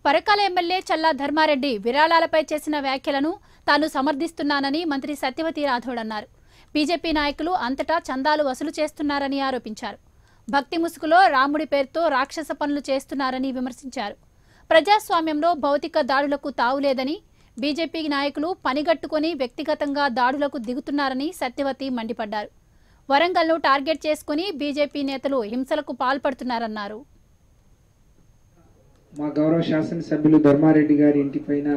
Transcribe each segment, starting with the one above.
Parakala MLA Challa Dharma Reddy విరాళాలపై చేసిన వ్యాఖ్యలను తాను సమర్థిస్తున్నానని మంత్రి సత్యవతి రాథోడ్ అన్నారు బీజేపీ నాయకులు అంతటా చందాలు వసూలు చేస్తున్నారని ఆరోపించారు భక్తి ముసుగులో రాముడి పేరుతో రాక్షస పనులు చేస్తున్నారని విమర్శించారు ప్రజాస్వామ్యంలో భౌతిక దాడులకు తావులేదని బీజేపీ నాయకులు పనిగట్టుకొని వ్యక్తిగతంగా దాడులకు దిగుతున్నారని సత్యవతి మండిపడ్డారు వరంగల్ను టార్గెట్ చేసుకుని బీజేపీ నేతలు హింసలకు పాల్పడుతున్నారన్నారు మా గౌరవ శాసనసభ్యులు ధర్మారెడ్డి గారి ఇంటిపైన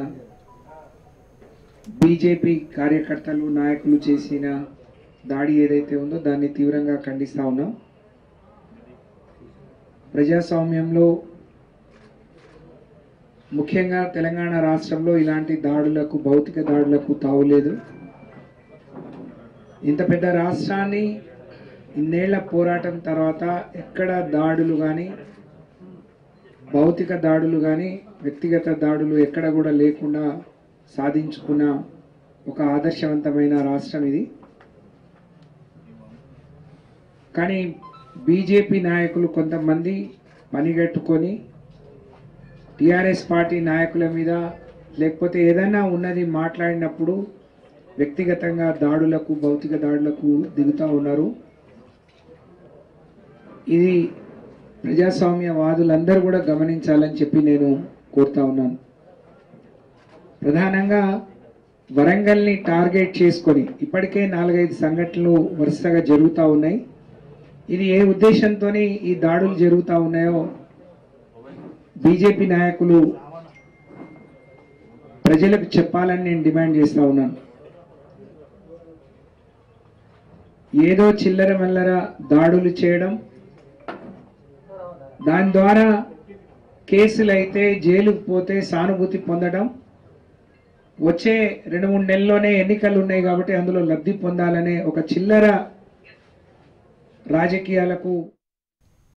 బీజేపీ కార్యకర్తలు నాయకులు చేసిన దాడి ఏదైతే ఉందో దాన్ని తీవ్రంగా ఖండిస్తా ఉన్నాం ప్రజాస్వామ్యంలో ముఖ్యంగా తెలంగాణ రాష్ట్రంలో ఇలాంటి దాడులకు భౌతిక దాడులకు తావులేదు ఇంత పెద్ద రాష్ట్రాన్ని ఇన్నేళ్ల పోరాటం తర్వాత ఎక్కడ దాడులు కానీ భౌతిక దాడులు కానీ వ్యక్తిగత దాడులు ఎక్కడ కూడా లేకుండా సాధించుకున్న ఒక ఆదర్శవంతమైన రాష్ట్రం ఇది కానీ బీజేపీ నాయకులు కొంతమంది పనిగట్టుకొని టిఆర్ఎస్ పార్టీ నాయకుల మీద లేకపోతే ఏదైనా ఉన్నది మాట్లాడినప్పుడు వ్యక్తిగతంగా దాడులకు భౌతిక దాడులకు దిగుతూ ఉన్నారు ఇది ప్రజాస్వామ్యవాదులందరూ కూడా గమనించాలని చెప్పి నేను కోరుతా ఉన్నాను ప్రధానంగా వరంగల్ని టార్గెట్ చేసుకొని ఇప్పటికే నాలుగైదు సంఘటనలు వరుసగా జరుగుతూ ఉన్నాయి ఇది ఏ ఉద్దేశంతో ఈ దాడులు జరుగుతూ ఉన్నాయో బీజేపీ నాయకులు ప్రజలకు చెప్పాలని నేను డిమాండ్ చేస్తా ఉన్నాను ఏదో చిల్లర మల్లర దాడులు చేయడం దాని ద్వారా కేసులు అయితే జైలుకు పోతే సానుభూతి పొందడం వచ్చే రెండు మూడు నెలల్లోనే ఎన్నికలు ఉన్నాయి కాబట్టి అందులో లబ్ధి పొందాలనే ఒక చిల్లర రాజకీయాలకు